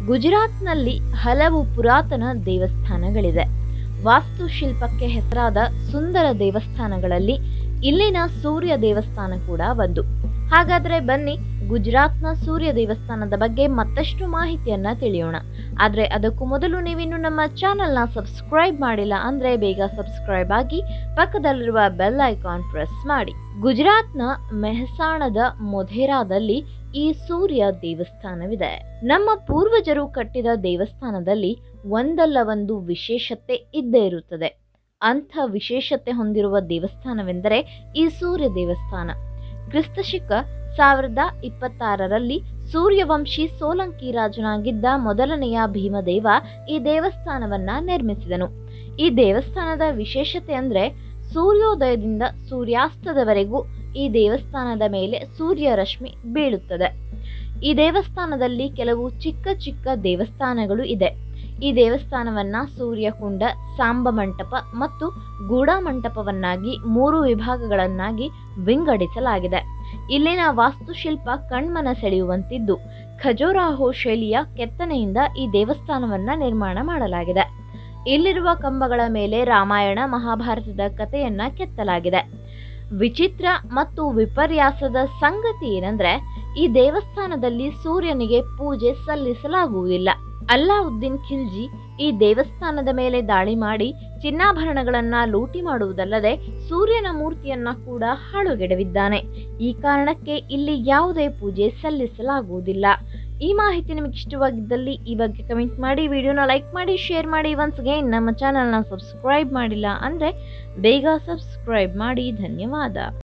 ಗುಜರಾತ್ನಲ್ಲಿ ಹಲವು ಪುರಾತನ ದೇವಸ್ಥಾನಗಳಿದೆ ವಾಸ್ತುಶಿಲ್ಪಕ್ಕೆ ಹೆಸರಾದ ಸುಂದರ ದೇವಸ್ಥಾನಗಳಲ್ಲಿ ಇಲ್ಲಿನ ಸೂರ್ಯ ದೇವಸ್ಥಾನ ಕೂಡ ಒಂದು ಹಾಗಾದ್ರೆ ಬನ್ನಿ ಗುಜರಾತ್ನ ಸೂರ್ಯ ದೇವಸ್ಥಾನದ ಬಗ್ಗೆ ಮತ್ತಷ್ಟು ಮಾಹಿತಿಯನ್ನ ತಿಳಿಯೋಣ ಆದ್ರೆ ಅದಕ್ಕೂ ಮೊದಲು ನೀವಿನ್ನು ನಮ್ಮ ಚಾನೆಲ್ನ ಸಬ್ಸ್ಕ್ರೈಬ್ ಮಾಡಿಲ್ಲ ಅಂದ್ರೆ ಬೇಗ ಸಬ್ಸ್ಕ್ರೈಬ್ ಆಗಿ ಪಕ್ಕದಲ್ಲಿರುವ ಬೆಲ್ ಐಕಾನ್ ಪ್ರೆಸ್ ಮಾಡಿ ಗುಜರಾತ್ನ ಮೆಹಸಾಣದ ಮೊಧೇರಾದಲ್ಲಿ ಈ ಸೂರ್ಯ ದೇವಸ್ಥಾನವಿದೆ ನಮ್ಮ ಪೂರ್ವಜರು ಕಟ್ಟಿದ ದೇವಸ್ಥಾನದಲ್ಲಿ ಒಂದಲ್ಲ ಒಂದು ವಿಶೇಷತೆ ಇದ್ದೇ ಇರುತ್ತದೆ ಅಂಥ ವಿಶೇಷತೆ ಹೊಂದಿರುವ ದೇವಸ್ಥಾನವೆಂದರೆ ಈ ಸೂರ್ಯ ದೇವಸ್ಥಾನ ಕ್ರಿಸ್ತಶಕ ಸಾವಿರದ ಇಪ್ಪತ್ತಾರರಲ್ಲಿ ಸೂರ್ಯವಂಶಿ ಸೋಲಂಕಿ ರಾಜನಾಗಿದ್ದ ಮೊದಲನೆಯ ಭೀಮದೇವ ಈ ದೇವಸ್ಥಾನವನ್ನ ನಿರ್ಮಿಸಿದನು ಈ ದೇವಸ್ಥಾನದ ವಿಶೇಷತೆ ಅಂದ್ರೆ ಸೂರ್ಯೋದಯದಿಂದ ಸೂರ್ಯಾಸ್ತದವರೆಗೂ ಈ ದೇವಸ್ಥಾನದ ಮೇಲೆ ಸೂರ್ಯ ರಶ್ಮಿ ಬೀಳುತ್ತದೆ ಈ ದೇವಸ್ಥಾನದಲ್ಲಿ ಕೆಲವು ಚಿಕ್ಕ ಚಿಕ್ಕ ದೇವಸ್ಥಾನಗಳು ಇದೆ ಈ ದೇವಸ್ಥಾನವನ್ನ ಸೂರ್ಯಕುಂಡ ಸಾಂಬ ಮಂಟಪ ಮತ್ತು ಗೂಢ ಮಂಟಪವನ್ನಾಗಿ ಮೂರು ವಿಭಾಗಗಳನ್ನಾಗಿ ವಿಂಗಡಿಸಲಾಗಿದೆ ಇಲ್ಲಿನ ವಾಸ್ತುಶಿಲ್ಪ ಕಣ್ಮನ ಸೆಳೆಯುವಂತಿದ್ದು ಖಜೋರಾಹೋ ಶೈಲಿಯ ಕೆತ್ತನೆಯಿಂದ ಈ ದೇವಸ್ಥಾನವನ್ನ ನಿರ್ಮಾಣ ಮಾಡಲಾಗಿದೆ ಇಲ್ಲಿರುವ ಕಂಬಗಳ ಮೇಲೆ ರಾಮಾಯಣ ಮಹಾಭಾರತದ ಕಥೆಯನ್ನ ಕೆತ್ತಲಾಗಿದೆ ವಿಚಿತ್ರ ಮತ್ತು ವಿಪರ್ಯಾಸದ ಸಂಗತಿ ಏನಂದ್ರೆ ಈ ದೇವಸ್ಥಾನದಲ್ಲಿ ಸೂರ್ಯನಿಗೆ ಪೂಜೆ ಸಲ್ಲಿಸಲಾಗುವುದಿಲ್ಲ ಅಲ್ಲಾವುದ್ದೀನ್ ಖಿಲ್ಜಿ ಈ ದೇವಸ್ಥಾನದ ಮೇಲೆ ದಾಳಿ ಮಾಡಿ ಚಿನ್ನಾಭರಣಗಳನ್ನ ಲೂಟಿ ಮಾಡುವುದಲ್ಲದೆ ಸೂರ್ಯನ ಮೂರ್ತಿಯನ್ನ ಕೂಡ ಹಾಳುಗೆಡವಿದ್ದಾನೆ ಈ ಕಾರಣಕ್ಕೆ ಇಲ್ಲಿ ಯಾವುದೇ ಪೂಜೆ ಸಲ್ಲಿಸಲಾಗುವುದಿಲ್ಲ ಈ ಮಾಹಿತಿ ನಿಮಗೆ ಇಷ್ಟವಾಗಿದ್ದಲ್ಲಿ ಈ ಬಗ್ಗೆ ಕಮೆಂಟ್ ಮಾಡಿ ವಿಡಿಯೋನ ಲೈಕ್ ಮಾಡಿ ಶೇರ್ ಮಾಡಿ ಒನ್ಸ್ ಅಗೈನ್ ನಮ್ಮ ಚಾನಲ್ನ ಸಬ್ಸ್ಕ್ರೈಬ್ ಮಾಡಿಲ್ಲ ಅಂದರೆ ಬೇಗ ಸಬ್ಸ್ಕ್ರೈಬ್ ಮಾಡಿ ಧನ್ಯವಾದ